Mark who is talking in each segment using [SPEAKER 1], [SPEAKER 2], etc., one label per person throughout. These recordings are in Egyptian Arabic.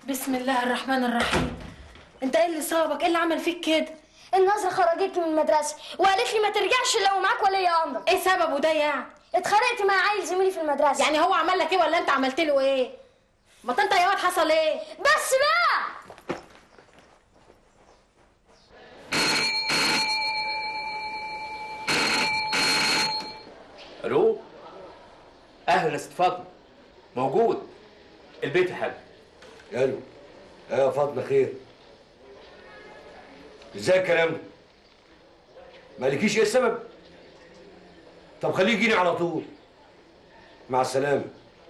[SPEAKER 1] بسم الله الرحمن الرحيم انت ايه اللي صابك ايه اللي عمل فيك كده
[SPEAKER 2] النظرة خرجتني من المدرسة وقالت لي ما ترجعش الا ومعاك ولي امر
[SPEAKER 1] ايه سببه ده يعني
[SPEAKER 2] اتخانقت مع عيل زميلي في المدرسة
[SPEAKER 1] يعني هو عمل لك ايه ولا انت عملت له ايه ما انت يا واد حصل ايه
[SPEAKER 2] بس بقى
[SPEAKER 3] الو اهلا يا ست فاطمه موجود البيت يا حاج
[SPEAKER 4] الو ايه يا فاطمه خير ازاي الكلام ده مالكيش ايه السبب طب خليه يجيني على طول مع السلامه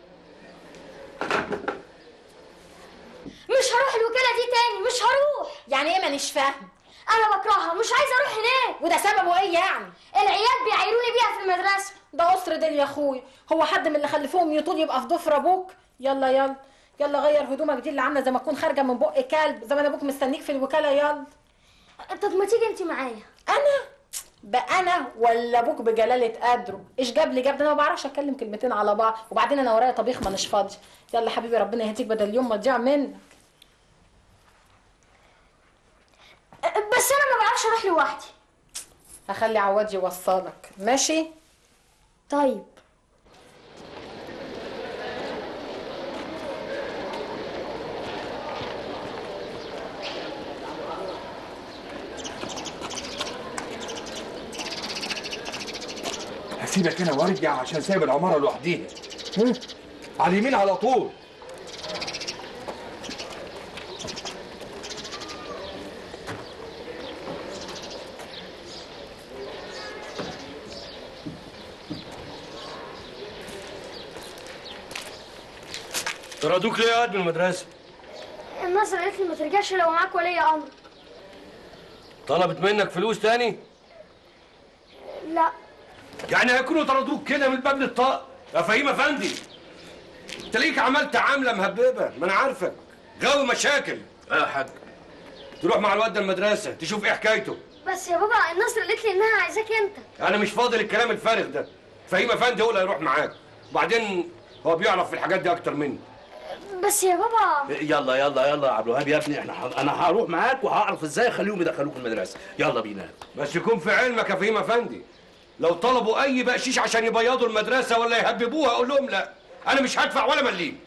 [SPEAKER 2] مش هروح الوكالة دي تاني مش هروح
[SPEAKER 1] يعني ايه مانيش فاهم
[SPEAKER 2] انا بكرهها مش عايزة اروح هناك
[SPEAKER 1] وده سببه ايه يعني
[SPEAKER 2] العيال بيعايروني بيها في المدرسة
[SPEAKER 1] ده قصر ديل يا اخويا هو حد من اللي خلفوهم يطول يبقى في ضفر ابوك يلا يلا يلا غير هدومك دي اللي عامله زي ما تكون خارجه من بق كلب زي ما ابوك مستنيك في الوكاله يلا
[SPEAKER 2] طب ما تيجي انت معايا
[SPEAKER 1] انا بقى انا ولا ابوك بجلاله قدره ايش جاب لي جاب ده انا ما بعرفش اتكلم كلمتين على بعض وبعدين انا ورايا طبيخ ما مش فاضي يلا حبيبي ربنا يهديك بدل اليوم ما تضيع منك
[SPEAKER 2] بس انا ما بعرفش اروح لوحدي
[SPEAKER 1] هخلي عواد يوصلك ماشي
[SPEAKER 2] طيب
[SPEAKER 5] هسيبك انا وارجع عشان سايب العماره لوحديها ها؟ على اليمين على طول
[SPEAKER 4] طردوك ليه يا واد من المدرسه
[SPEAKER 2] النظرة قالت لي ما ترجعش لو معاك ولي امر
[SPEAKER 4] طلبت منك فلوس تاني
[SPEAKER 2] لا
[SPEAKER 4] يعني هيكونوا طردوك كده من باب للطاق يا فهيم افندي انت ليك عملت عامله مهببه ما انا عارفك غاوي مشاكل
[SPEAKER 3] اه يا حاج
[SPEAKER 4] تروح مع الواد ده المدرسه تشوف ايه حكايته
[SPEAKER 2] بس يا بابا النظرة قالت لي انها عايزاك انت
[SPEAKER 4] انا مش فاضي للكلام الفارغ ده فهيم افندي هو اللي هيروح معاك وبعدين هو بيعرف في الحاجات دي اكتر مني
[SPEAKER 2] بس يا بابا
[SPEAKER 3] يلا يلا يلا يا عبد الوهاب يا ابني احنا ح... انا هروح معاك وهعرف ازاي اخليهم يدخلوك المدرسه يلا بينا
[SPEAKER 4] بس يكون في علمك يا فهيم افندي لو طلبوا اي بقشيش عشان يبيضوا المدرسه ولا يهببوها اقول لهم لا انا مش هدفع ولا مليم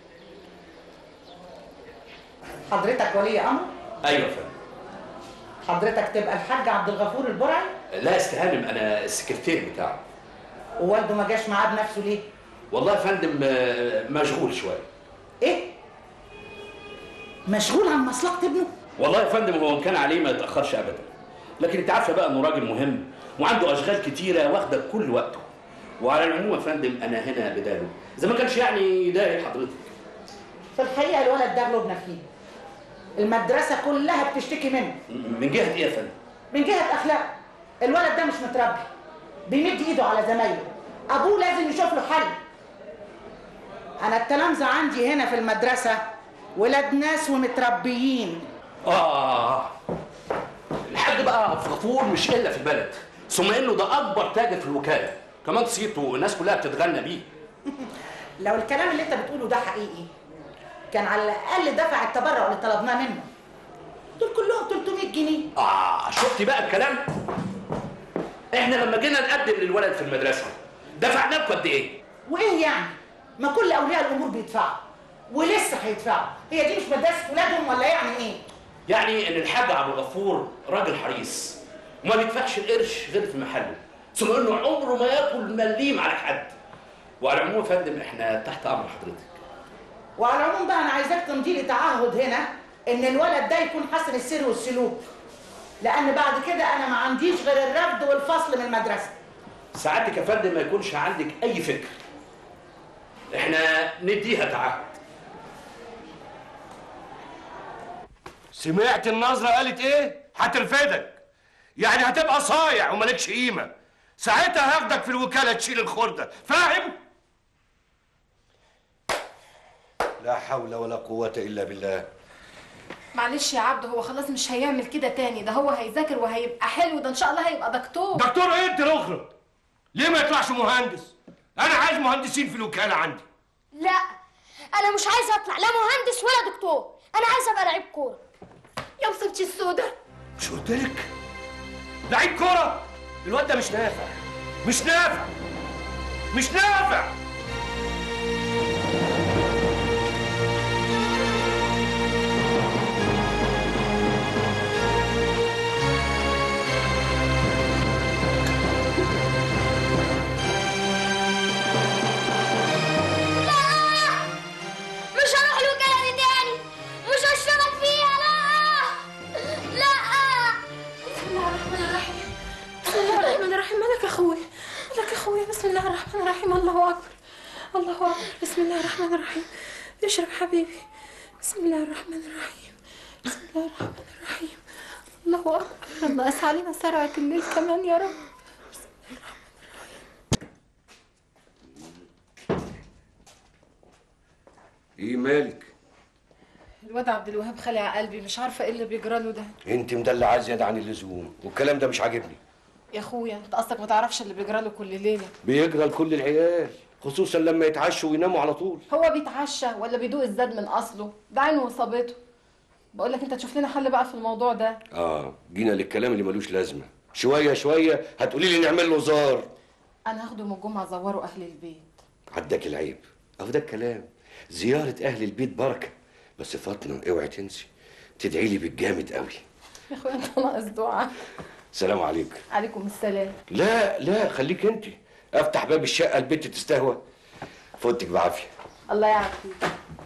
[SPEAKER 6] حضرتك ولي امر
[SPEAKER 3] ايوه يا فندم
[SPEAKER 6] حضرتك تبقى الحاج عبد الغفور البرعي
[SPEAKER 3] لا استهانم انا السكرتير بتاعه
[SPEAKER 6] ووالده ما جاش معاه بنفسه ليه
[SPEAKER 3] والله يا فندم آه، مشغول شويه
[SPEAKER 6] ايه مشغول عن مصلحه ابنه
[SPEAKER 3] والله يا فندم هو ان كان عليه ما يتاخرش ابدا لكن انت عارفه بقى انه راجل مهم وعنده اشغال كتيره واخده كل وقته وعلى العموم يا فندم انا هنا بداله اذا ما كانش يعني يضايق حضرتك
[SPEAKER 6] في الحقيقه الولد ده غلبنا فيه المدرسه كلها بتشتكي منه
[SPEAKER 3] م- من جهه ايه يا فندم
[SPEAKER 6] من جهه اخلاقه الولد ده مش متربي بيمد ايده على زمايله ابوه لازم يشوف له حل انا التلامذه عندي هنا في المدرسه ولاد ناس ومتربيين
[SPEAKER 3] اه الحاج بقى غفور مش الا في البلد ثم انه ده اكبر تاجر في الوكاله كمان صيته الناس كلها بتتغنى بيه
[SPEAKER 6] لو الكلام اللي انت بتقوله ده حقيقي كان على الاقل دفع التبرع اللي طلبناه منه دول كلهم 300 جنيه
[SPEAKER 3] اه شفتي بقى الكلام احنا لما جينا نقدم للولد في المدرسه دفعنا لكم قد ايه
[SPEAKER 6] وايه يعني ما كل اولياء الامور بيدفعوا ولسه هيدفعوا هي دي مش مدرسه ولادهم ولا يعني ايه
[SPEAKER 3] يعني ان الحاج عبد الغفور راجل حريص وما بيدفعش القرش غير في محله ثم انه عمره ما ياكل مليم على حد وعلى العموم يا فندم احنا تحت امر حضرتك
[SPEAKER 6] وعلى العموم بقى انا عايزاك تمضي لي تعهد هنا ان الولد ده يكون حسن السير والسلوك لان بعد كده انا ما عنديش غير الرفض والفصل من المدرسه
[SPEAKER 3] سعادتك يا فندم ما يكونش عندك اي فكر احنا نديها تعهد
[SPEAKER 4] سمعت النظرة قالت ايه؟ هترفدك يعني هتبقى صايع ومالكش قيمة ساعتها هاخدك في الوكالة تشيل الخردة فاهم؟ لا حول ولا قوة إلا بالله
[SPEAKER 1] معلش يا عبد هو خلاص مش هيعمل كده تاني ده هو هيذاكر وهيبقى حلو ده ان شاء الله هيبقى دكتور
[SPEAKER 4] دكتور ايه انت الاخرى؟ ليه ما يطلعش مهندس؟ أنا عايز مهندسين في الوكالة عندي
[SPEAKER 2] لا انا مش عايزه اطلع لا مهندس ولا دكتور انا عايز ابقى لعيب كوره
[SPEAKER 1] يا مصيبتي السودة
[SPEAKER 4] مش قلت لك لعيب كوره الواد ده مش نافع مش نافع مش نافع
[SPEAKER 2] مش هروح الوكاله دي تاني مش هشتغل فيها لا لا
[SPEAKER 1] بسم الله الرحمن الرحيم بسم الله الرحمن الرحيم مالك يا اخوي مالك يا اخوي بسم الله الرحمن الرحيم الله اكبر الله اكبر بسم الله الرحمن الرحيم اشرب حبيبي بسم الله الرحمن الرحيم بسم الله الرحمن الرحيم الله اكبر الله اسعى علينا سرعة الليل كمان يا رب
[SPEAKER 4] ايه مالك
[SPEAKER 1] الواد عبد الوهاب خلع قلبي مش عارفه ايه اللي بيجرى له ده
[SPEAKER 4] انت مدلعه زياده عن اللزوم والكلام ده مش عاجبني
[SPEAKER 1] يا اخويا انت قصدك ما تعرفش اللي بيجرى له كل ليله
[SPEAKER 4] بيجرى لكل العيال خصوصا لما يتعشوا ويناموا على طول
[SPEAKER 1] هو بيتعشى ولا بيدوق الزاد من اصله ده عينه وصابته بقول لك انت تشوف لنا حل بقى في الموضوع ده
[SPEAKER 4] اه جينا للكلام اللي ملوش لازمه شويه شويه هتقولي لي نعمل له زار
[SPEAKER 1] انا هاخده من الجمعه ازوره اهل البيت
[SPEAKER 4] عداك العيب اهو ده الكلام زياره اهل البيت بركه بس فاطمه اوعي تنسي تدعي لي بالجامد قوي
[SPEAKER 1] يا اخويا انت ناقص دعاء
[SPEAKER 4] سلام عليكم
[SPEAKER 1] عليكم السلام
[SPEAKER 4] لا لا خليك انت افتح باب الشقه البنت تستهوى فوتك بعافيه
[SPEAKER 1] الله يعافيك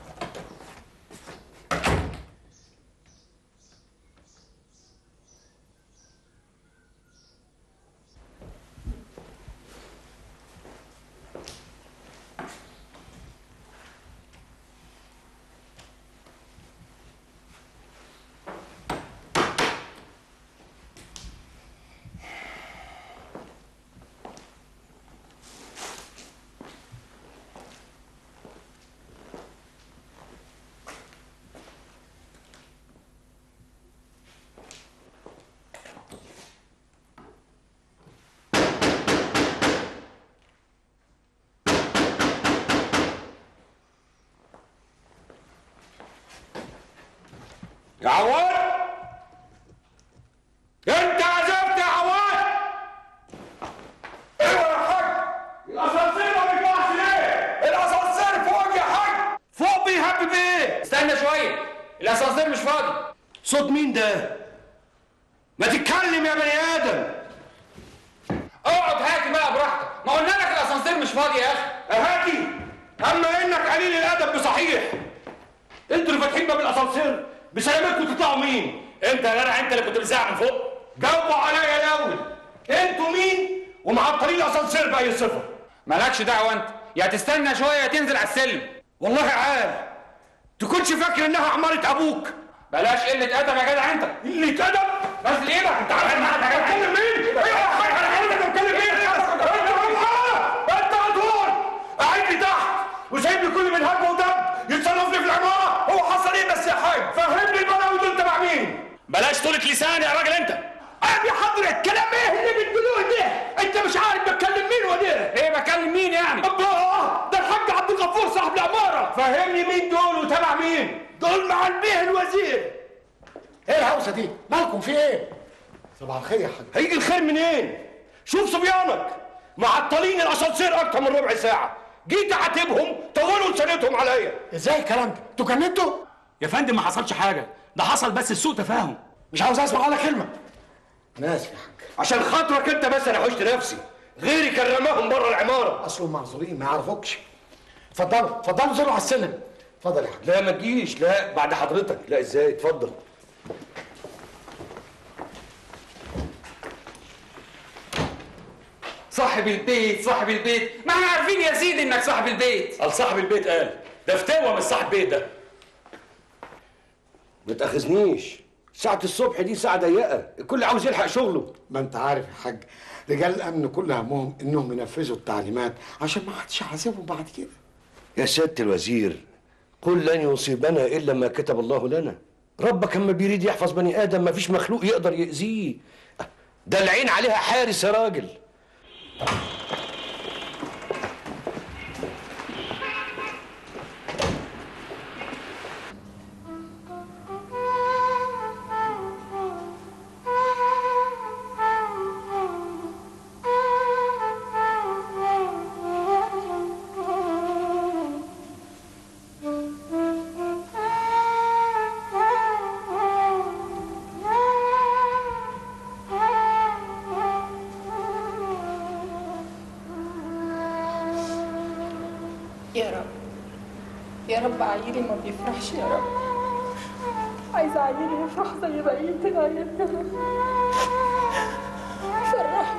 [SPEAKER 4] يا عواد انت عزفت يا عواد ايوه يا حاج الاسانسير ما بيطلعش ليه الاسانسير فوق يا حاج فوق بيهبب ايه
[SPEAKER 7] استنى شوية الأسانسير مش فاضي
[SPEAKER 4] صوت مين ده ما تتكلم يا بني ادم
[SPEAKER 7] اقعد هاتي بقى براحتك ما قلنا لك الأسانسير مش فاضي يا أخي
[SPEAKER 4] اهاتي اما انك قليل الادب بصحيح انتوا اللي فاتحين باب الاسانسير بسلامتكم تطلعوا مين
[SPEAKER 7] أنت يا جدع أنت اللي كنت بتزعق من فوق
[SPEAKER 4] جاوبوا عليا الاول انتوا مين ومعطلين الاسانسير باي صفه
[SPEAKER 7] مالكش دعوة أنت يا تستنى شوية يا تنزل على السلم
[SPEAKER 4] والله عال تكونش فاكر انها عمارة ابوك
[SPEAKER 7] بلاش قلة أدب يا جدع أنت
[SPEAKER 4] اللي اتأدب
[SPEAKER 7] نزل إيدك أنت عارف
[SPEAKER 4] انا بتكلم مين؟ ايوه يا اخي انا عارف انت بتكلم مين؟ انت انت هتقول قاعد لي تحت وسايب لي كل من هجمه ودب يتصرف لي في العماره هو حصل ايه بس يا حاج؟ فهمني البلاوي دول تبع مين؟
[SPEAKER 7] بلاش طولة لسان يا راجل أنت
[SPEAKER 4] ابي حضرتك كلام ايه اللي بتقولوه ده؟ انت مش عارف بتكلم مين ولا
[SPEAKER 7] إيه بكلم مين يعني
[SPEAKER 4] الله ده الحاج عبد الغفور صاحب العماره فهمني مين دول وتبع مين؟ دول مع البيه الوزير
[SPEAKER 8] ايه الهوسه دي؟ مالكم في ايه؟ صباح الخير يا حاج
[SPEAKER 4] هيجي الخير منين؟ شوف صبيانك معطلين الاسانسير اكتر من ربع ساعه جيت اعاتبهم طولوا لسانتهم عليا
[SPEAKER 8] ازاي الكلام ده؟ انتوا جننتوا؟
[SPEAKER 9] يا فندم ما حصلش حاجة ده حصل بس سوء تفاهم
[SPEAKER 8] مش عاوز اسمع ولا كلمه انا اسف يا حاج
[SPEAKER 4] عشان خاطرك انت بس انا حوشت نفسي غيري كان رماهم بره العماره
[SPEAKER 8] اصلهم معذورين ما يعرفوكش اتفضلوا اتفضلوا زوروا على السلم اتفضل يا حاج
[SPEAKER 4] لا ما تجيش لا بعد حضرتك لا ازاي اتفضل
[SPEAKER 7] صاحب البيت صاحب البيت ما احنا عارفين يا سيدي انك صاحب البيت
[SPEAKER 9] قال صاحب البيت قال ده فتاوى من صاحب البيت ده
[SPEAKER 4] ما تاخذنيش ساعة الصبح دي ساعة ضيقة الكل عاوز يلحق شغله
[SPEAKER 8] ما انت عارف يا حاج رجال الامن كل همهم انهم ينفذوا التعليمات عشان ما حدش يحاسبهم بعد كده
[SPEAKER 4] يا سيادة الوزير قل لن يصيبنا إلا ما كتب الله لنا ربك اما بيريد يحفظ بني آدم ما فيش مخلوق يقدر يأذيه ده العين عليها حارس يا راجل
[SPEAKER 1] يا رب يا رب عيلي ما بيفرحش يا رب عايزة عيلي يفرح زي بقية العيال يا رب فرحه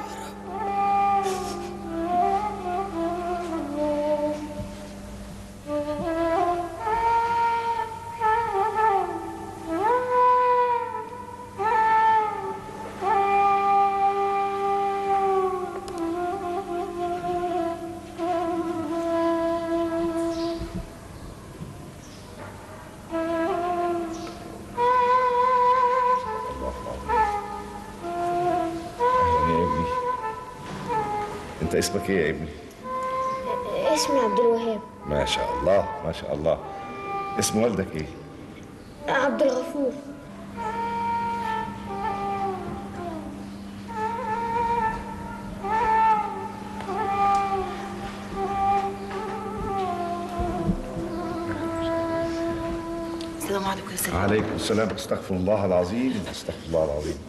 [SPEAKER 10] يا ابني انت اسمك ايه يا ابني
[SPEAKER 2] اسمي عبد الوهاب
[SPEAKER 10] ما شاء الله ما شاء الله اسم والدك ايه
[SPEAKER 2] عبد الغفور
[SPEAKER 1] السلام عليكم يا سيدي
[SPEAKER 10] عليكم السلام استغفر الله العظيم استغفر الله العظيم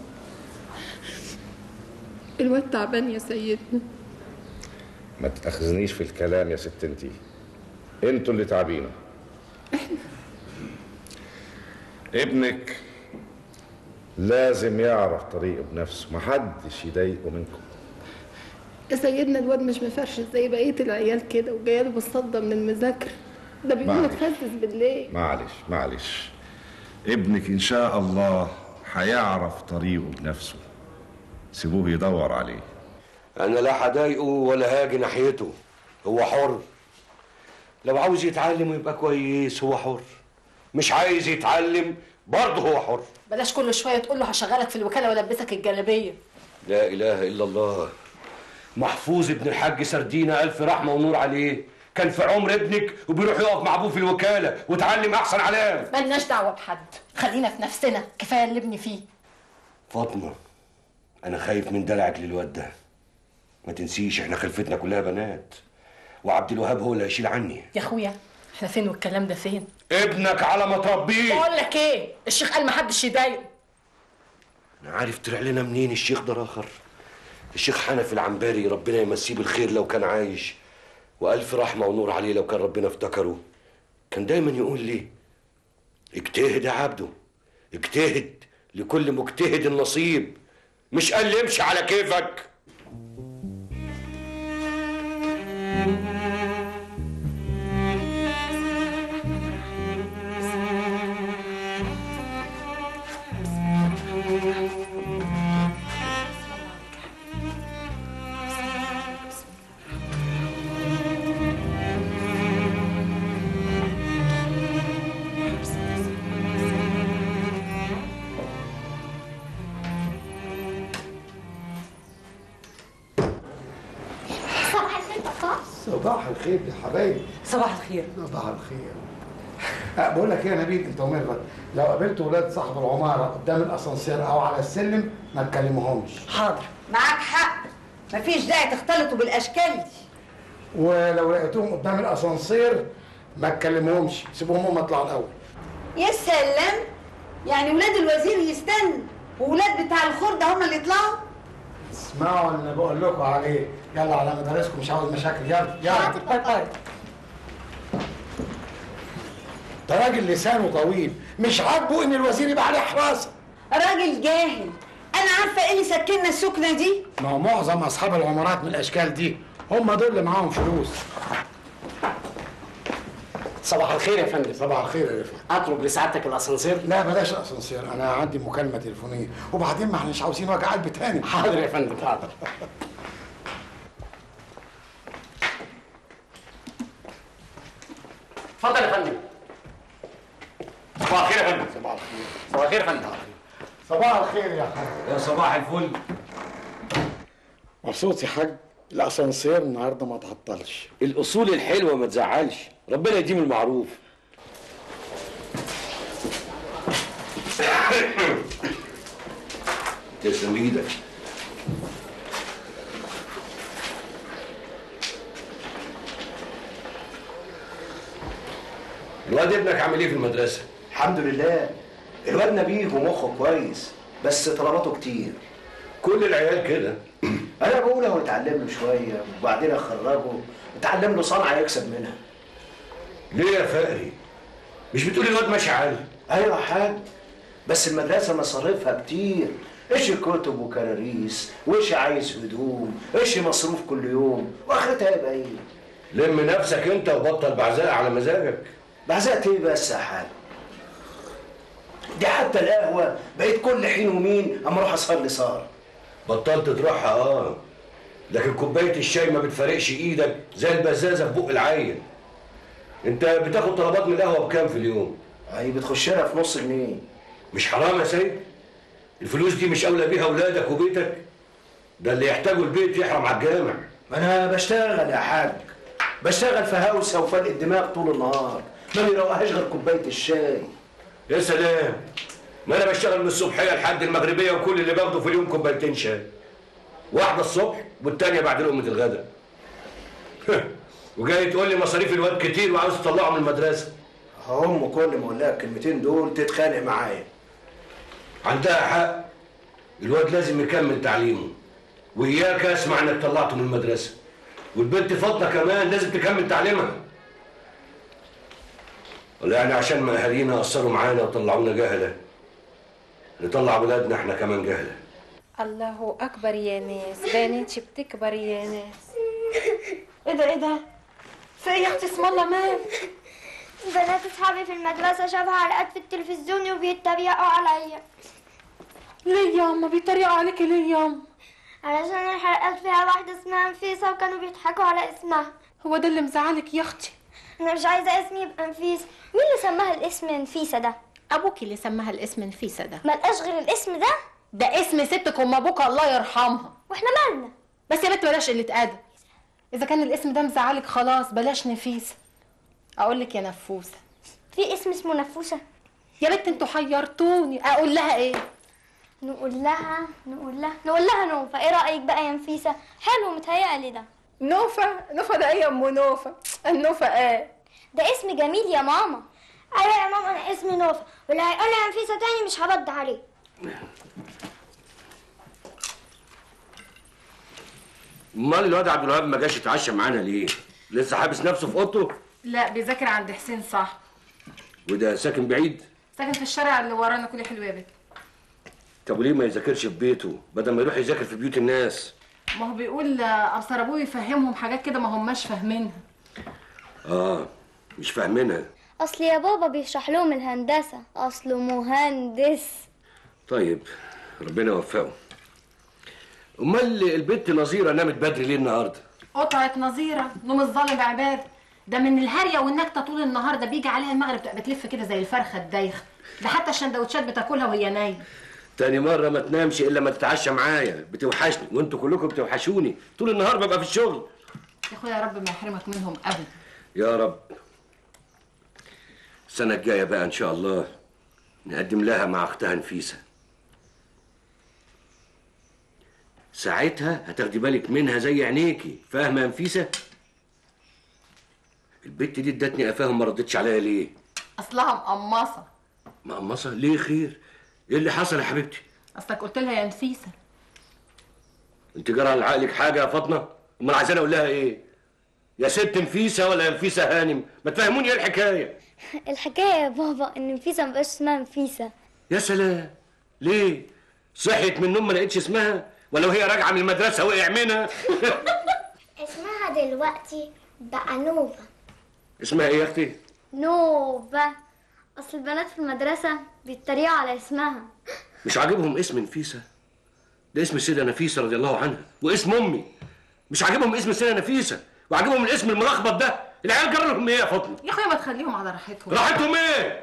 [SPEAKER 1] الواد تعبان يا سيدنا
[SPEAKER 10] ما تتاخذنيش في الكلام يا ست انتي انتوا اللي تعبينه ابنك لازم يعرف طريقه بنفسه محدش يضايقه منكم
[SPEAKER 1] يا سيدنا الواد مش مفرش زي بقية العيال كده وجايله بالصدى من المذاكرة ده بيقوم
[SPEAKER 10] معلش.
[SPEAKER 1] متخزز بالليل
[SPEAKER 10] معلش معلش ابنك ان شاء الله هيعرف طريقه بنفسه سيبوه يدور عليه
[SPEAKER 11] انا لا هضايقه ولا هاجي ناحيته هو حر لو عاوز يتعلم يبقى كويس هو حر مش عايز يتعلم برضه هو حر
[SPEAKER 1] بلاش كل شوية تقول له هشغلك في الوكالة والبسك الجلابية
[SPEAKER 11] لا اله الا الله محفوظ ابن الحاج سردينة الف رحمه ونور عليه كان في عمر ابنك وبيروح يقف مع ابوه في الوكاله وتعلم احسن علام
[SPEAKER 1] ملناش دعوة بحد خلينا في نفسنا كفاية اللي ابني فيه
[SPEAKER 11] فاطمه انا خايف من دلعك للواد ده ما تنسيش احنا خلفتنا كلها بنات وعبد الوهاب هو اللي هيشيل عني
[SPEAKER 1] يا اخويا احنا فين والكلام ده فين
[SPEAKER 11] ابنك على ما تربيه
[SPEAKER 1] بقول لك ايه الشيخ قال محدش يضايقه
[SPEAKER 11] انا عارف طلع لنا منين الشيخ ده اخر الشيخ حنفي العنباري ربنا يمسيه بالخير لو كان عايش والف رحمه ونور عليه لو كان ربنا افتكره كان دايما يقول لي اجتهد يا عبده اجتهد لكل مجتهد نصيب مش قال لي امشي على كيفك
[SPEAKER 8] صباح الخير يا حبايبي
[SPEAKER 6] صباح الخير
[SPEAKER 8] صباح الخير أه بقول لك ايه يا نبيل انت وميرفت لو قابلت ولاد صاحب العماره قدام الاسانسير او على السلم ما تكلمهمش
[SPEAKER 6] حاضر معاك حق مفيش داعي تختلطوا بالاشكال دي
[SPEAKER 8] ولو لقيتوهم قدام الاسانسير ما تكلمهمش سيبوهم هم يطلعوا الاول
[SPEAKER 12] يا سلام يعني ولاد الوزير يستنوا وولاد بتاع الخردة هم اللي يطلعوا
[SPEAKER 8] اسمعوا اللي بقول لكم عليه يلا على مدارسكم مش عاوز مشاكل يلا يلا
[SPEAKER 6] باي باي
[SPEAKER 8] ده راجل لسانه طويل مش عاجبه ان الوزير يبقى عليه حراسه
[SPEAKER 12] راجل جاهل انا عارفه ايه اللي سكننا السكنه دي
[SPEAKER 8] ما هو معظم اصحاب العمارات من الاشكال دي هم دول اللي معاهم فلوس
[SPEAKER 13] صباح الخير يا فندم
[SPEAKER 8] صباح الخير يا رفعت
[SPEAKER 13] اطلب لسعادتك الاسانسير
[SPEAKER 8] لا بلاش الاسانسير انا عندي مكالمه تليفونيه وبعدين ما احناش عاوزين وجع قلب تاني
[SPEAKER 13] حاضر يا فندم حاضر اتفضل يا فندم
[SPEAKER 11] صباح الخير يا فندم
[SPEAKER 8] صباح الخير
[SPEAKER 13] صباح الخير يا فندم
[SPEAKER 8] صباح الخير يا حاج
[SPEAKER 11] يا صباح الفل
[SPEAKER 8] مبسوط يا حاج الاسانسير النهارده ما تعطلش
[SPEAKER 11] الاصول الحلوه ما تزعلش ربنا يديم المعروف تسلم ايدك الواد ابنك عامل ايه في المدرسه
[SPEAKER 14] الحمد لله الواد نبيه ومخه كويس بس طلباته كتير
[SPEAKER 11] كل العيال كده
[SPEAKER 14] انا بقول هو يتعلم له شويه وبعدين اخرجه يتعلم له صنعه يكسب منها
[SPEAKER 11] ليه يا فقري مش بتقول الواد ماشي عالي
[SPEAKER 14] ايوه يا حاج بس المدرسه مصاريفها كتير ايش كتب وكراريس وايش عايز هدوم ايش مصروف كل يوم واخرتها يبقى ايه
[SPEAKER 11] لم نفسك انت وبطل بعزاء على مزاجك
[SPEAKER 14] بعزقت ايه بس يا حاج دي حتى القهوه بقيت كل حين ومين اما اروح اصلي صار
[SPEAKER 11] بطلت تروحها اه لكن كوبايه الشاي ما بتفارقش ايدك زي البزازه في بق العين انت بتاخد طلبات من القهوه بكام في اليوم
[SPEAKER 14] اي بتخش لها في نص جنيه
[SPEAKER 11] مش حرام يا سيد الفلوس دي مش اولى بيها اولادك وبيتك ده اللي يحتاجه البيت يحرم على الجامع
[SPEAKER 14] ما انا بشتغل يا حاج بشتغل في هوسه وفرق الدماغ طول النهار ما بيروقهاش غير كوبايه الشاي
[SPEAKER 11] يا سلام ما انا بشتغل من الصبحيه لحد المغربيه وكل اللي باخده في اليوم كوبايتين شاي واحده الصبح والتانيه بعد لقمه الغداء وجاي تقول لي مصاريف الواد كتير وعاوز تطلعه من المدرسه
[SPEAKER 14] هم كل ما اقول لها الكلمتين دول تتخانق معايا
[SPEAKER 11] عندها حق الواد لازم يكمل تعليمه وإياك أسمع إنك طلعته من المدرسة والبنت فاطمة كمان لازم تكمل تعليمها ولا يعني عشان ما أهالينا قصروا معانا وطلعونا جهلة نطلع ولادنا إحنا كمان جهلة
[SPEAKER 1] الله اكبر يا ناس بناتي بتكبر يا ناس ايه ده ايه ده في ايه يا اختي اسم الله مال
[SPEAKER 2] بنات اصحابي في المدرسة شافها حلقات في التلفزيون وبيتريقوا عليا
[SPEAKER 1] ليه يا اما بيتريقوا عليكي ليه يا اما
[SPEAKER 2] علشان الحلقات فيها واحدة اسمها نفيسة وكانوا بيضحكوا على اسمها
[SPEAKER 1] هو ده اللي مزعلك يا اختي
[SPEAKER 2] انا مش عايزة اسمي يبقى نفيس مين اللي سماها الاسم نفيسة ده
[SPEAKER 1] ابوكي اللي سماها الاسم نفيسه ده
[SPEAKER 2] ملقاش غير الاسم ده
[SPEAKER 1] ده اسم ستك ام ابوك الله يرحمها
[SPEAKER 2] واحنا مالنا
[SPEAKER 1] بس يا بنت بلاش قله ادب اذا كان الاسم ده مزعلك خلاص بلاش نفيسه اقول لك يا نفوسه
[SPEAKER 2] في اسم اسمه نفوسة
[SPEAKER 1] يا بنت انتوا حيرتوني اقول لها ايه
[SPEAKER 2] نقول لها نقول لها نقول لها نوفا ايه رأيك بقى يا نفيسة حلو متهيألي ده
[SPEAKER 1] نوفا نوفا ده ايه يا ام نوفا النوفا ايه
[SPEAKER 2] ده اسم جميل يا ماما ايوه يا ماما انا اسمي نوفا واللي هيقول لي يا نفيسة تاني مش هرد عليه
[SPEAKER 11] أمال الواد عبد الوهاب ما جاش يتعشى معانا ليه؟ لسه حابس نفسه في أوضته؟
[SPEAKER 1] لا بيذاكر عند حسين صح
[SPEAKER 11] وده ساكن بعيد؟
[SPEAKER 1] ساكن في الشارع اللي ورانا كل حلو يا بنت
[SPEAKER 11] طب وليه ما يذاكرش في بيته بدل ما يروح يذاكر في بيوت الناس؟
[SPEAKER 1] ما هو بيقول آه، ابصر ابوه يفهمهم حاجات كده ما هماش فاهمينها
[SPEAKER 11] آه مش فاهمينها
[SPEAKER 2] اصل يا بابا بيشرح لهم الهندسة اصله مهندس
[SPEAKER 11] طيب ربنا يوفقه امال البنت نظيره نامت بدري ليه النهارده
[SPEAKER 1] قطعة نظيرة نوم الظالم عباد ده من الهرية والنكتة طول النهار ده بيجي عليها المغرب تبقى بتلف كده زي الفرخة الدايخة ده حتى الشندوتشات بتاكلها وهي نايمة
[SPEAKER 11] تاني مره ما تنامش الا ما تتعشى معايا بتوحشني وانتوا كلكم بتوحشوني طول النهار ببقى في الشغل
[SPEAKER 1] يا اخويا يا رب ما يحرمك منهم ابدا
[SPEAKER 11] يا رب السنه الجايه بقى ان شاء الله نقدم لها مع اختها نفيسه ساعتها هتاخدي بالك منها زي عينيكي فاهمه يا نفيسه البت دي ادتني قفاها ما ردتش عليا ليه
[SPEAKER 1] اصلها مقمصة
[SPEAKER 11] مقمصه ليه خير ايه اللي حصل يا حبيبتي
[SPEAKER 1] اصلك قلت لها يا نفيسة
[SPEAKER 11] انت جرى على عقلك حاجه يا فاطمه امال عايزاني اقول لها ايه يا ست نفيسه ولا يا نفيسه هانم ما تفهموني ايه الحكايه
[SPEAKER 2] الحكاية يا بابا ان نفيسة مبقاش اسمها نفيسة
[SPEAKER 11] يا سلام ليه صحيت من النوم ما لقيتش اسمها ولا وهي راجعه من المدرسه وقع منها
[SPEAKER 2] اسمها دلوقتي بقى نوفا
[SPEAKER 11] اسمها ايه يا اختي
[SPEAKER 2] نوفا اصل البنات في المدرسة بيتريقوا على اسمها
[SPEAKER 11] مش عاجبهم اسم نفيسه ده اسم السيده نفيسه رضي الله عنها واسم امي مش عاجبهم اسم السيده نفيسه وعاجبهم الاسم الملخبط ده العيال جرى لهم ايه يا فاطمه
[SPEAKER 1] يا اخويا ما تخليهم على راحتهم
[SPEAKER 11] راحتهم ايه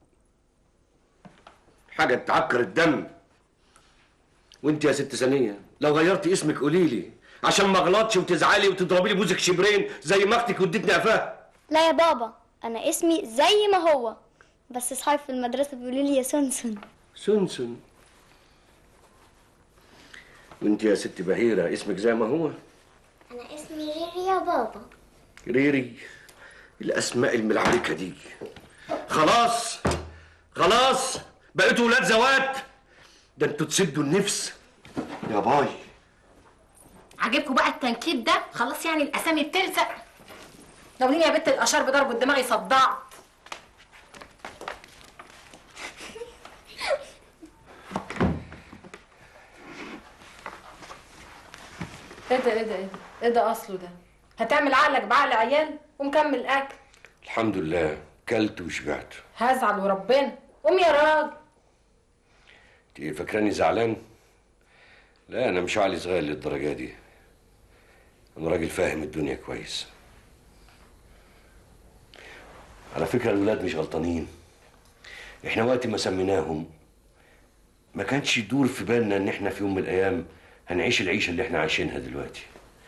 [SPEAKER 11] حاجه تعكر الدم وانت يا ست ثانيه لو غيرتي اسمك قولي لي عشان ما اغلطش وتزعلي وتضربي لي بوزك شبرين زي ما اختك ودتني قفاها
[SPEAKER 2] لا يا بابا انا اسمي زي ما هو بس اصحابي في المدرسة بيقولوا لي يا سونسون
[SPEAKER 11] سنسن وانت يا ست بهيره اسمك زي ما هو
[SPEAKER 2] انا اسمي ريري يا بابا
[SPEAKER 11] ريري الاسماء الملعبكه دي خلاص خلاص بقيتوا ولاد زوات ده انتوا تسدوا النفس يا باي
[SPEAKER 1] عاجبكم بقى التنكيد ده خلاص يعني الاسامي بتلزق ناوليني يا بنت الاشار بضرب دماغي صدعت ايه ده ايه ده ايه ده ايه ده اصله ده هتعمل عقلك بعقل عيال ومكمل اكل
[SPEAKER 11] الحمد لله كلت وشبعت
[SPEAKER 1] هزعل وربنا قوم يا راجل
[SPEAKER 11] انت إيه فاكراني زعلان لا انا مش عقلي صغير للدرجه دي انا راجل فاهم الدنيا كويس على فكره الولاد مش غلطانين احنا وقت ما سميناهم ما كانش يدور في بالنا ان احنا في يوم من الايام هنعيش العيشه اللي احنا عايشينها دلوقتي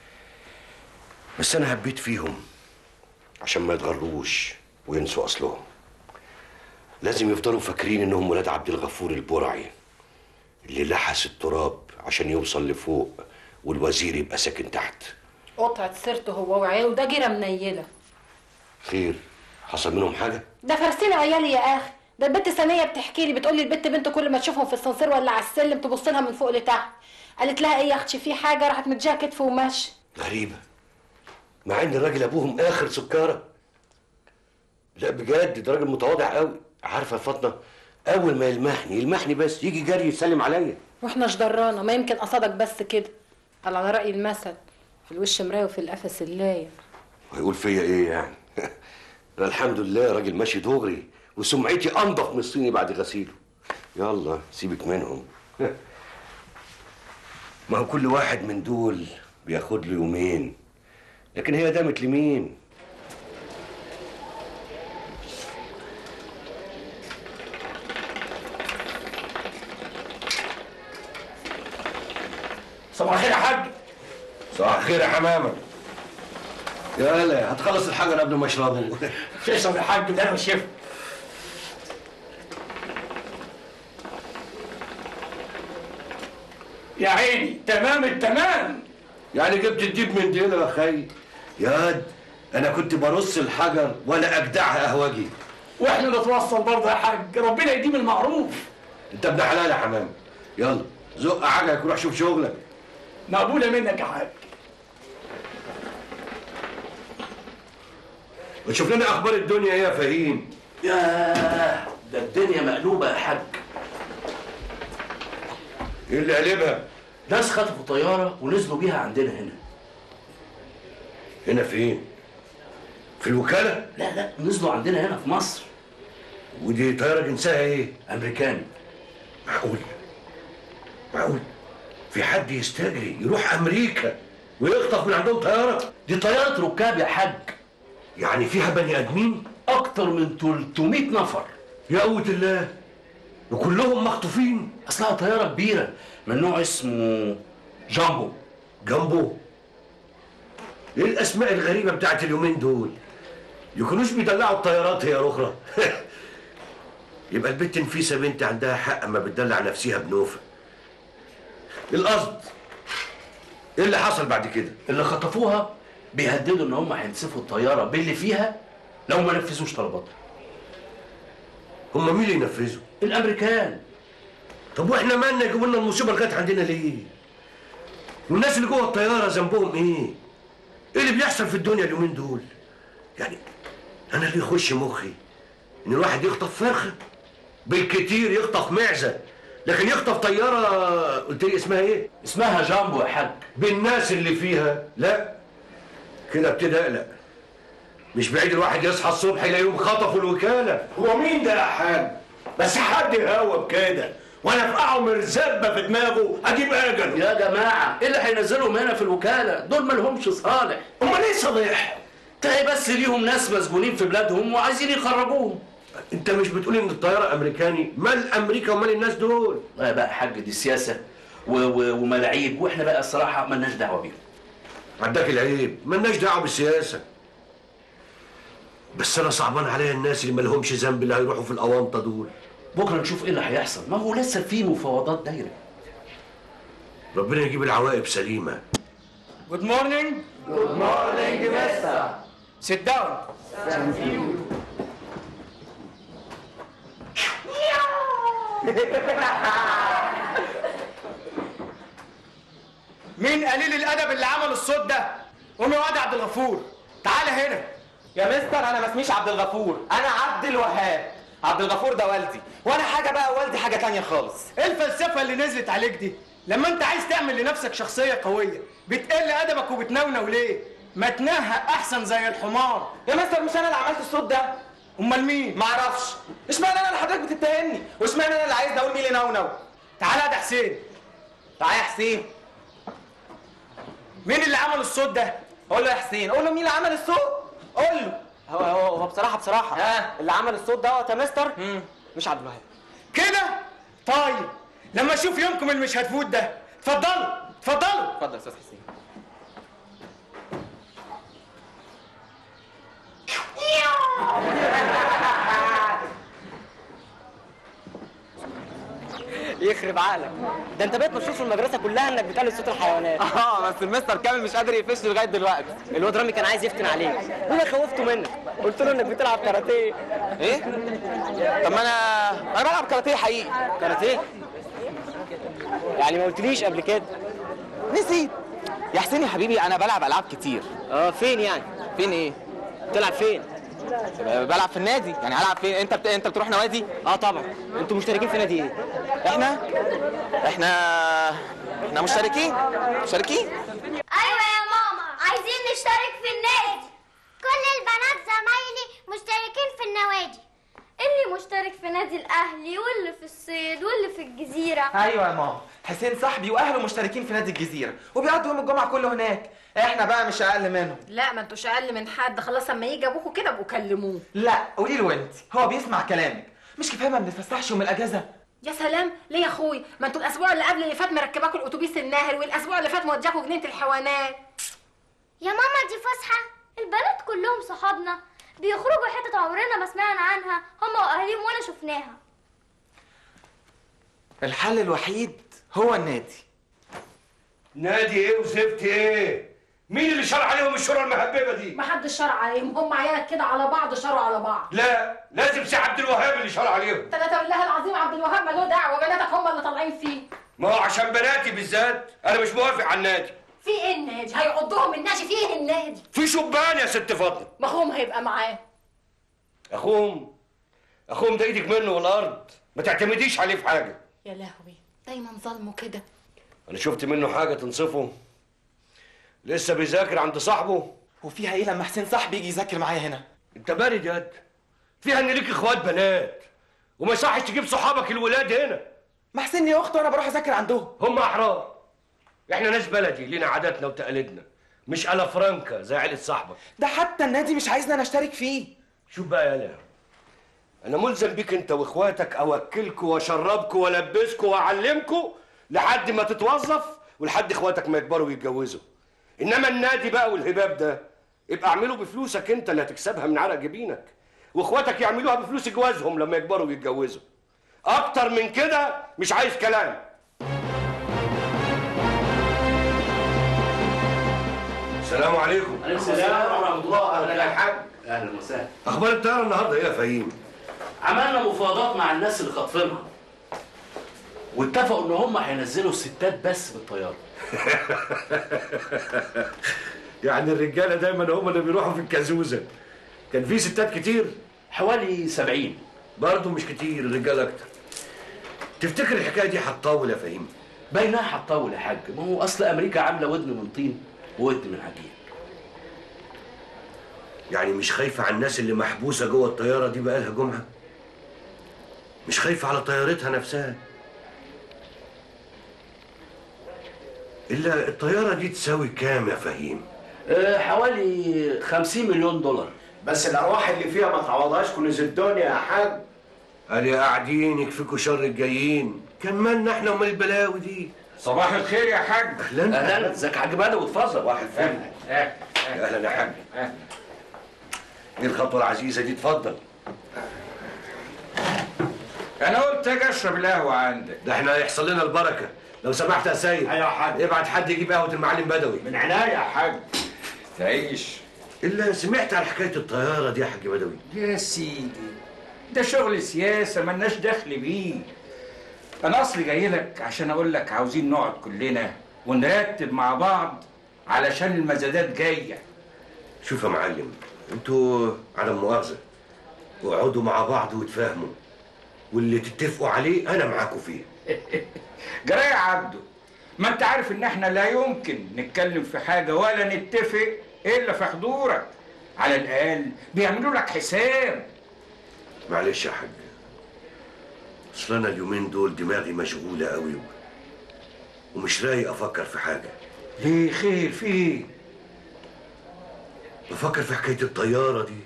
[SPEAKER 11] بس انا حبيت فيهم عشان ما يتغروش وينسوا اصلهم لازم يفضلوا فاكرين انهم ولاد عبد الغفور البرعي اللي لحس التراب عشان يوصل لفوق والوزير يبقى ساكن تحت
[SPEAKER 1] قطعت سيرته هو وعياله ده جيره منيله
[SPEAKER 11] خير حصل منهم حاجه
[SPEAKER 1] ده فارسين عيالي يا اخي ده البت ثانيه بتحكي لي بتقول لي البت بنت كل ما تشوفهم في السنسير ولا على السلم تبص لها من فوق لتحت قالت لها ايه يا اختي في حاجه راحت مديها كتف وماشي
[SPEAKER 11] غريبه مع ان الراجل ابوهم اخر سكاره لا بجد ده راجل متواضع قوي عارفه يا فاطمه اول ما يلمحني يلمحني بس يجي جري يسلم عليا
[SPEAKER 1] واحنا جدرانا ما يمكن قصدك بس كده قال على راي المثل في الوش مرايه وفي القفص اللايه
[SPEAKER 11] وهيقول فيا ايه يعني انا الحمد لله راجل ماشي دغري وسمعتي انضف من الصيني بعد غسيله يلا سيبك منهم ما هو كل واحد من دول بياخد له يومين لكن هي دامت لمين
[SPEAKER 4] صباح الخير يا حاج
[SPEAKER 11] صباح الخير يا حمامه يلا هتخلص الحجر قبل ما اشربه
[SPEAKER 4] تشرب يا حاج ده انا والشيف يا عيني تمام التمام
[SPEAKER 11] يعني جبت الديب من ديله يا خي ياد انا كنت برص الحجر ولا اجدعها اهواجي
[SPEAKER 4] واحنا نتوصل برضه يا حاج ربنا يديم المعروف
[SPEAKER 11] انت ابن حلال يا حمام يلا زق عجلك وروح شوف شغلك
[SPEAKER 4] مقبوله منك يا حاج
[SPEAKER 11] وتشوف لنا اخبار الدنيا ايه يا فهيم
[SPEAKER 3] ياه ده الدنيا مقلوبه يا حاج
[SPEAKER 11] ايه اللي قلبها
[SPEAKER 3] ناس خطفوا طياره ونزلوا بيها عندنا هنا
[SPEAKER 11] هنا فين في الوكاله
[SPEAKER 3] لا لا نزلوا عندنا هنا في مصر
[SPEAKER 11] ودي طياره جنسها ايه
[SPEAKER 3] امريكاني
[SPEAKER 11] معقول معقول في حد يستجري يروح امريكا ويخطف من عندهم طياره
[SPEAKER 3] دي طياره ركاب يا حاج
[SPEAKER 11] يعني فيها بني ادمين
[SPEAKER 3] اكتر من 300 نفر
[SPEAKER 11] يا قوه الله وكلهم مخطوفين
[SPEAKER 3] اصلها طياره كبيره من نوع اسمه جامبو
[SPEAKER 11] جامبو ايه الاسماء الغريبه بتاعت اليومين دول يكونوش بيدلعوا الطيارات هي اخرى يبقى البنت نفيسه بنت عندها حق اما بتدلع نفسها بنوفه القصد ايه اللي حصل بعد كده
[SPEAKER 3] اللي خطفوها بيهددوا ان هم هينسفوا الطياره باللي فيها لو ما نفذوش طلباتها
[SPEAKER 11] هم مين اللي ينفذوا
[SPEAKER 3] الامريكان
[SPEAKER 11] طب واحنا مالنا يجيبوا لنا المصيبه لغايه عندنا ليه والناس اللي جوه الطياره ذنبهم ايه ايه اللي بيحصل في الدنيا اليومين دول يعني انا اللي يخش مخي ان الواحد يخطف فرخه بالكتير يخطف معزه لكن يخطف طياره قلت لي اسمها ايه
[SPEAKER 3] اسمها جامبو يا حاج
[SPEAKER 11] بالناس اللي فيها لا كده ابتدي اقلق مش بعيد الواحد يصحى الصبح يلاقيهم خطفوا الوكاله
[SPEAKER 14] هو مين ده يا حاج بس حد يهوى بكده وانا افقعه مرزبه في دماغه اجيب اجل
[SPEAKER 3] يا جماعه ايه اللي هينزلهم هنا في الوكاله دول ما لهمش صالح
[SPEAKER 14] امال ايه صالح
[SPEAKER 3] تلاقي بس ليهم ناس مسجونين في بلادهم وعايزين يخرجوهم
[SPEAKER 11] انت مش بتقول ان الطياره امريكاني مال امريكا ومال الناس دول
[SPEAKER 3] لا بقى حاج دي سياسه و- و- وملاعيب واحنا بقى الصراحه ملناش دعوه بيهم
[SPEAKER 11] عداك العيب ملناش دعوه بالسياسه بس انا صعبان عليا الناس اللي مالهمش ذنب اللي هيروحوا في الاونطه دول
[SPEAKER 3] بكره نشوف ايه اللي هيحصل ما هو لسه في مفاوضات دايره
[SPEAKER 11] ربنا يجيب العواقب سليمه
[SPEAKER 4] Good morning.
[SPEAKER 15] Good morning, mister.
[SPEAKER 4] Sit down. مين قليل الادب اللي عمل الصوت ده؟ قوم يا واد عبد الغفور تعالى هنا
[SPEAKER 16] يا مستر انا ما اسميش عبد الغفور انا عبد الوهاب عبد الغفور ده والدي وانا حاجه بقى والدي حاجه تانية خالص
[SPEAKER 17] ايه الفلسفه اللي نزلت عليك دي لما انت عايز تعمل لنفسك شخصيه قويه بتقل ادبك وبتنونو ليه ما تنهق احسن زي الحمار
[SPEAKER 16] يا مستر مش انا اللي عملت الصوت ده
[SPEAKER 17] امال مين
[SPEAKER 16] ما اعرفش اشمعنى انا اللي حضرتك بتتهمني واشمعنى انا اللي عايز اقول مين اللي نونو
[SPEAKER 17] تعالى يا حسين
[SPEAKER 16] تعالى يا حسين
[SPEAKER 17] مين اللي عمل الصوت ده
[SPEAKER 16] قول له يا حسين قول له مين اللي عمل الصوت قول له
[SPEAKER 13] هو هو هو بصراحه بصراحه
[SPEAKER 16] ها
[SPEAKER 13] اللي عمل الصوت دوت يا مستر مش عبد الوهاب
[SPEAKER 17] كده طيب لما اشوف يومكم اللي مش هتفوت ده اتفضلوا اتفضلوا
[SPEAKER 16] اتفضل يا استاذ حسين
[SPEAKER 13] يخرب عقلك ده انت بقيت مشهور في المدرسه كلها انك بتقلد صوت الحيوانات
[SPEAKER 16] اه بس المستر كامل مش قادر يقفشني لغايه دلوقتي
[SPEAKER 13] الواد رامي كان عايز يفتن عليك وانا خوفته منك قلت له انك بتلعب كاراتيه
[SPEAKER 16] ايه طب ما انا انا بلعب كاراتيه حقيقي
[SPEAKER 13] كاراتيه يعني ما قلتليش قبل كده
[SPEAKER 16] نسيت يا حسين يا حبيبي انا بلعب العاب كتير
[SPEAKER 13] اه فين يعني
[SPEAKER 16] فين ايه
[SPEAKER 13] بتلعب فين
[SPEAKER 16] بلعب في النادي يعني هلعب فين انت بت... انت بتروح نوادي
[SPEAKER 13] اه طبعا انتوا مشتركين في نادي ايه
[SPEAKER 16] احنا احنا احنا مشتركين مشتركين
[SPEAKER 2] ايوه يا ماما عايزين نشترك في النادي كل البنات زمايلي مشتركين في النوادي اللي مشترك في نادي الاهلي واللي في الصيد واللي في الجزيره
[SPEAKER 16] ايوه يا ماما حسين صاحبي واهله مشتركين في نادي الجزيره وبيقضوا يوم الجمعه كله هناك احنا بقى مش اقل منهم
[SPEAKER 1] لا ما انتوش اقل من حد خلاص اما يجي ابوكوا كده ابقوا كلموه
[SPEAKER 16] لا قولي له انت هو بيسمع كلامك مش كفايه ما بنتفسحش يوم الاجازه
[SPEAKER 1] يا سلام ليه يا اخوي ما انتوا الاسبوع اللي قبل اللي فات مركباكوا الاتوبيس النهري والاسبوع اللي فات مودياكوا جنينه الحيوانات
[SPEAKER 2] يا ماما دي فسحه البنات كلهم صحابنا بيخرجوا حتت عمرنا ما سمعنا عنها هما واهاليهم ولا شفناها
[SPEAKER 16] الحل الوحيد هو النادي
[SPEAKER 11] نادي ايه وزفت ايه مين اللي شرع عليهم الشرع المهببه دي
[SPEAKER 1] ما حدش شرع عليهم هم عيالك كده على بعض شرعوا على بعض
[SPEAKER 11] لا لازم سي عبد الوهاب اللي شرع عليهم
[SPEAKER 1] ثلاثة بالله العظيم عبد الوهاب مالوه دعوة بناتك هم اللي طالعين فيه
[SPEAKER 11] ما هو عشان بناتي بالذات انا مش موافق على النادي
[SPEAKER 1] في ايه النادي هيعضهم النادي في ايه النادي
[SPEAKER 11] في شبان يا ست فاطمه
[SPEAKER 1] ما اخوهم هيبقى معاه
[SPEAKER 11] اخوهم اخوهم ده ايدك منه والارض ما تعتمديش عليه في حاجه
[SPEAKER 1] يا لهوي دايما ظلمه كده
[SPEAKER 11] انا شفت منه حاجه تنصفه لسه بيذاكر عند صاحبه
[SPEAKER 16] وفيها ايه لما حسين صاحبي يجي يذاكر معايا هنا
[SPEAKER 11] انت بارد ياد فيها ان ليك اخوات بنات وما يصحش تجيب صحابك الولاد هنا
[SPEAKER 16] ما حسين لي اخت وانا بروح اذاكر عندهم
[SPEAKER 11] هم احرار احنا ناس بلدي لينا عاداتنا وتقاليدنا مش الا فرانكا زي عيله صاحبك
[SPEAKER 16] ده حتى النادي مش عايزنا نشترك فيه
[SPEAKER 11] شوف بقى يا لا انا ملزم بيك انت واخواتك اوكلكوا واشربكوا والبسكوا واعلمكوا لحد ما تتوظف ولحد اخواتك ما يكبروا ويتجوزوا انما النادي بقى والهباب ده يبقى اعمله بفلوسك انت اللي هتكسبها من عرق جبينك واخواتك يعملوها بفلوس جوازهم لما يكبروا ويتجوزوا اكتر من كده مش عايز كلام السلام عليكم
[SPEAKER 3] عليكم السلام ورحمه الله
[SPEAKER 11] اهلا يا حاج
[SPEAKER 3] اهلا وسهلا
[SPEAKER 11] اخبار الطياره النهارده ايه يا فهيم
[SPEAKER 3] عملنا مفاوضات مع الناس اللي خاطفينها واتفقوا ان هم هينزلوا الستات بس بالطياره
[SPEAKER 11] يعني الرجاله دايما هم اللي بيروحوا في الكازوزه كان في ستات كتير
[SPEAKER 3] حوالي سبعين
[SPEAKER 11] برضه مش كتير الرجاله اكتر تفتكر الحكايه دي هتطول يا فهيم
[SPEAKER 3] باينها هتطول يا حاج ما هو اصل امريكا عامله ودن من طين وودن من عجين
[SPEAKER 11] يعني مش خايفه على الناس اللي محبوسه جوه الطياره دي بقالها جمعه مش خايفه على طيارتها نفسها الا الطياره دي تساوي كام يا فهيم
[SPEAKER 3] أه حوالي 50 مليون دولار
[SPEAKER 14] بس الارواح اللي فيها ما تعوضهاش كنوز الدنيا يا حاج
[SPEAKER 11] قال يا قاعدين يكفيكوا شر الجايين كان مالنا احنا ومال البلاوي دي
[SPEAKER 4] صباح الخير يا حاج
[SPEAKER 11] اهلا
[SPEAKER 3] اهلا ازيك يا حاج بدوي اتفضل
[SPEAKER 11] صباح الفل اهلا يا حاج ايه الخطوه العزيزه دي اتفضل
[SPEAKER 4] انا قلت اجي اشرب القهوه عندك
[SPEAKER 11] ده احنا هيحصل لنا البركه لو سمحت يا سيد
[SPEAKER 4] ايوه يا حاج
[SPEAKER 11] ابعت حد يجيب قهوه المعلم بدوي
[SPEAKER 4] من عناية يا حاج تعيش
[SPEAKER 11] الا سمعت على حكايه الطياره دي يا حاج بدوي
[SPEAKER 4] يا سيدي ده شغل سياسة ملناش دخل بيه أنا أصلي جاي لك عشان أقول لك عاوزين نقعد كلنا ونرتب مع بعض علشان المزادات جاية
[SPEAKER 11] شوف يا معلم انتوا على مؤاخذة اقعدوا مع بعض وتفاهموا واللي تتفقوا عليه انا معاكم فيه
[SPEAKER 18] جرى يا عبده ما انت عارف ان احنا لا يمكن نتكلم في حاجه ولا نتفق الا في حضورك على الاقل بيعملوا لك حساب
[SPEAKER 11] معلش يا حاج اصل انا اليومين دول دماغي مشغولة قوي ومش رايق افكر في حاجة
[SPEAKER 18] ليه خير في ايه
[SPEAKER 11] بفكر في حكاية الطيارة دي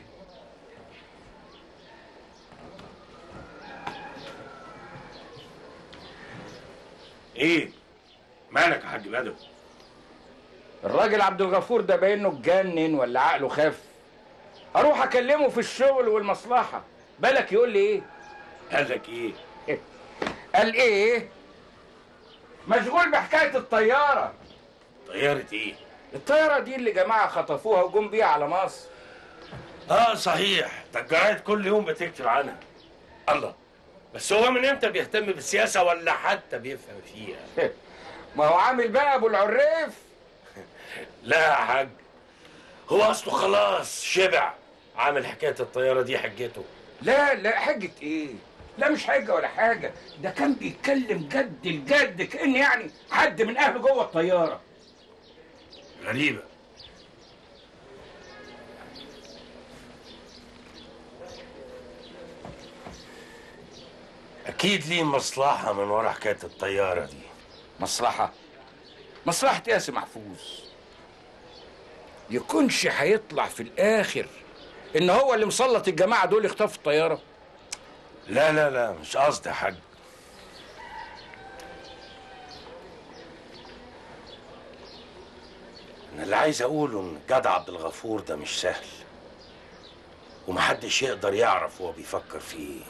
[SPEAKER 18] ايه مالك يا حاج بدوي الراجل عبد الغفور ده باينه اتجنن ولا عقله خف اروح اكلمه في الشغل والمصلحه بالك يقول لي ايه قال لك ايه قال ايه مشغول بحكايه الطياره طياره ايه الطياره دي اللي جماعه خطفوها وجم بيها على مصر
[SPEAKER 19] اه صحيح ده الجرايد كل يوم بتكتب عنها الله بس هو من امتى بيهتم بالسياسه ولا حتى بيفهم فيها
[SPEAKER 18] ما هو عامل بقى ابو العريف
[SPEAKER 19] لا يا حاج هو اصله خلاص شبع عامل حكايه الطياره دي حجته
[SPEAKER 18] لا لا حجة ايه لا مش حاجة ولا حاجة ده كان بيتكلم جد الجد كأن يعني حد من أهله جوه الطيارة
[SPEAKER 19] غريبه اكيد ليه مصلحه من ورا حكايه الطياره دي
[SPEAKER 18] مصلحة مصلحة ياسي محفوظ يكونش هيطلع في الآخر إن هو اللي مسلط الجماعة دول يخطفوا الطيارة
[SPEAKER 19] لا لا لا مش قصدي يا حاج انا اللي عايز اقوله ان جدع عبد الغفور ده مش سهل ومحدش يقدر يعرف هو بيفكر في ايه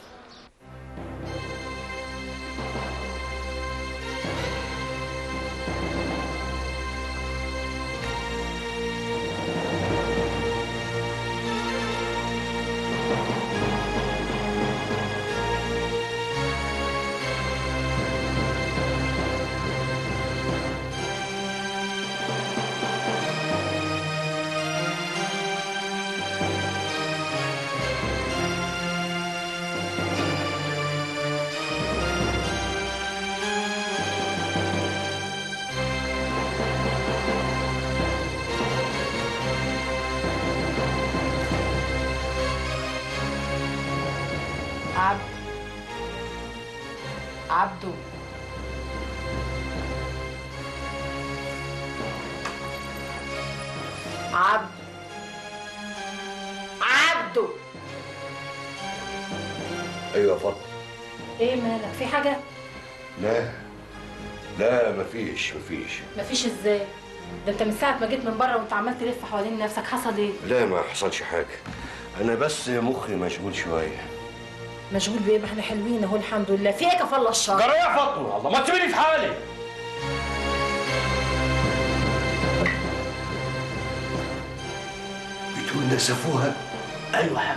[SPEAKER 1] عبد عبدو عبد عبدو
[SPEAKER 11] ايوه يا فاطمه
[SPEAKER 1] ايه مالك في حاجة
[SPEAKER 11] لا لا مفيش مفيش
[SPEAKER 1] مفيش ازاي ده انت من ساعة ما جيت من بره وانت عمال تلف حوالين نفسك حصل ايه
[SPEAKER 11] لا ما حصلش حاجه انا بس مخي مشغول شويه
[SPEAKER 1] مشغول بايه ما احنا حلوين اهو الحمد لله في ايه كفالة الشر
[SPEAKER 19] جرى يا فاطمه الله ما تسيبني في حالي
[SPEAKER 11] بتقول نسفوها
[SPEAKER 3] ايوه يا حاج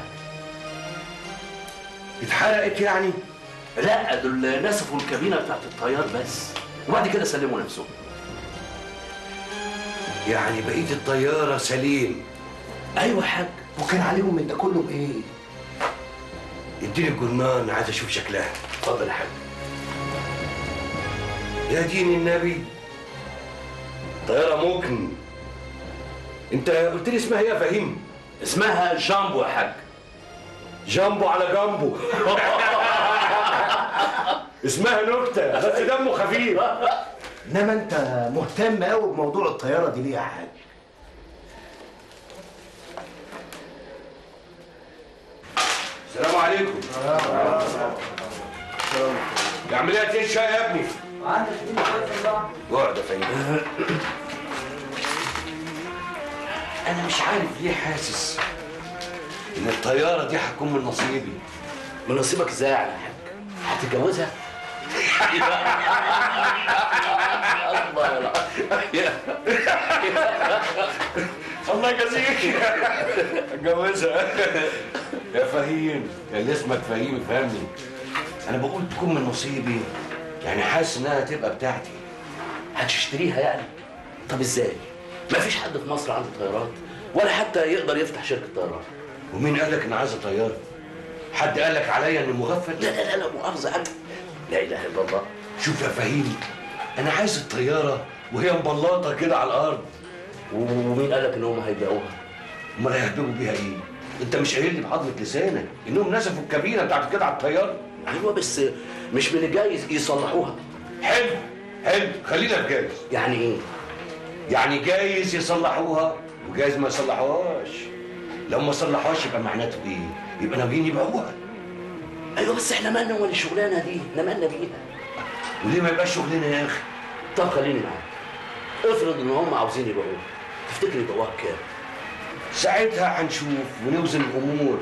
[SPEAKER 11] اتحرقت يعني
[SPEAKER 3] لا دول نسفوا الكابينه بتاعت الطيار بس وبعد كده سلموا نفسهم
[SPEAKER 11] يعني بقيه الطياره سليم
[SPEAKER 3] ايوه يا حاج
[SPEAKER 11] وكان عليهم من ده كله بايه اديني الجرنان عايز اشوف شكلها
[SPEAKER 3] اتفضل يا حاج
[SPEAKER 11] يا دين النبي طياره ممكن انت قلت لي اسمها ايه يا فهيم
[SPEAKER 3] اسمها جامبو يا حاج
[SPEAKER 11] جامبو على جامبو اسمها نكته بس دمه خفيف
[SPEAKER 14] انما انت مهتم قوي بموضوع الطياره دي ليه يا حاج
[SPEAKER 11] السلام عليكم يا عملية ايه الشاي يا ابني؟ اقعد يا فهيم انا مش عارف ليه حاسس ان الطياره دي هتكون من نصيبي
[SPEAKER 3] من نصيبك ازاي يعني يا حاج هتتجوزها الله
[SPEAKER 11] الله يجازيك اتجوزها يا فهيم يا اللي اسمك فهيم فهمني انا بقول تكون من نصيبي يعني حاسس انها تبقى بتاعتي
[SPEAKER 3] هتشتريها يعني طب ازاي ما فيش حد في مصر عنده طيارات ولا حتى يقدر يفتح شركه طيران
[SPEAKER 11] ومين قال لك ان عايز طياره حد قال لك عليا اني مغفل
[SPEAKER 3] لا لا لا لا مؤاخذه أنا. لا اله الا الله
[SPEAKER 11] شوف يا فهيم انا عايز الطياره وهي مبلطه كده على الارض
[SPEAKER 3] ومين قال لك ان هم هيبيعوها
[SPEAKER 11] امال هيهببوا بيها ايه انت مش قايل لي بحضره لسانك انهم نسفوا الكابينه بتاعت كده على الطياره
[SPEAKER 3] ايوه بس مش من الجايز يصلحوها
[SPEAKER 11] حلو حلو خلينا في جايز
[SPEAKER 3] يعني ايه
[SPEAKER 11] يعني جايز يصلحوها وجايز ما يصلحوهاش لو ما صلحوهاش يبقى معناته ايه يبقى ناويين يبيعوها
[SPEAKER 3] ايوه بس احنا مالنا ولا الشغلانه دي احنا مالنا بيها
[SPEAKER 11] وليه ما يبقاش شغلنا يا اخي
[SPEAKER 3] طب خليني معاك افرض ان هم عاوزين يبيعوها تفتكر يبيعوها بكام
[SPEAKER 11] ساعتها هنشوف ونوزن الامور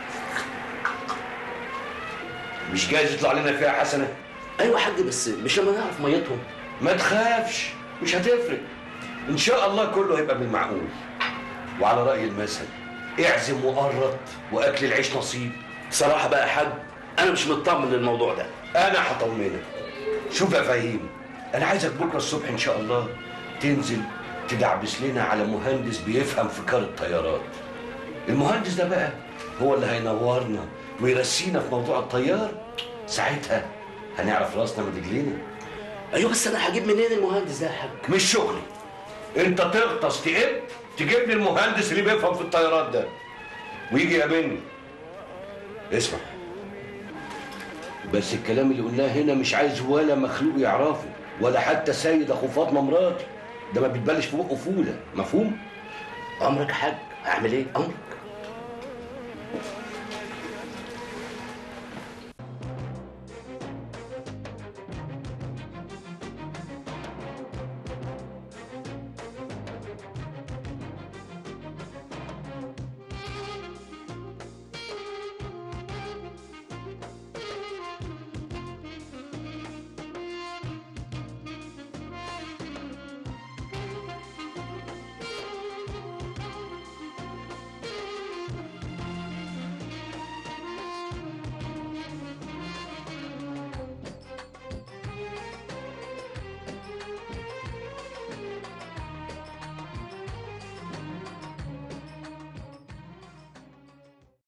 [SPEAKER 11] مش جايز يطلع لنا فيها حسنه
[SPEAKER 3] ايوه يا حاج بس مش لما نعرف ميتهم
[SPEAKER 11] ما تخافش مش هتفرق ان شاء الله كله هيبقى بالمعقول وعلى راي المثل اعزم وقرط واكل العيش نصيب
[SPEAKER 3] بصراحه بقى يا حاج انا مش مطمن للموضوع ده
[SPEAKER 11] انا هطمنك شوف يا فهيم انا عايزك بكره الصبح ان شاء الله تنزل تدعبس لنا على مهندس بيفهم في كار الطيارات المهندس ده بقى هو اللي هينورنا ويرسينا في موضوع الطيار ساعتها هنعرف راسنا من رجلينا
[SPEAKER 3] ايوه بس انا هجيب منين المهندس ده يا حاج
[SPEAKER 11] مش شغلي انت تغطس تقب تجيب لي المهندس اللي بيفهم في الطيارات ده ويجي يقابلني اسمع بس الكلام اللي قلناه هنا مش عايز ولا مخلوق يعرفه ولا حتى سيد اخو فاطمه مراتي ده ما بيتبلش في بقه فوله مفهوم
[SPEAKER 3] امرك يا حاج هعمل ايه امرك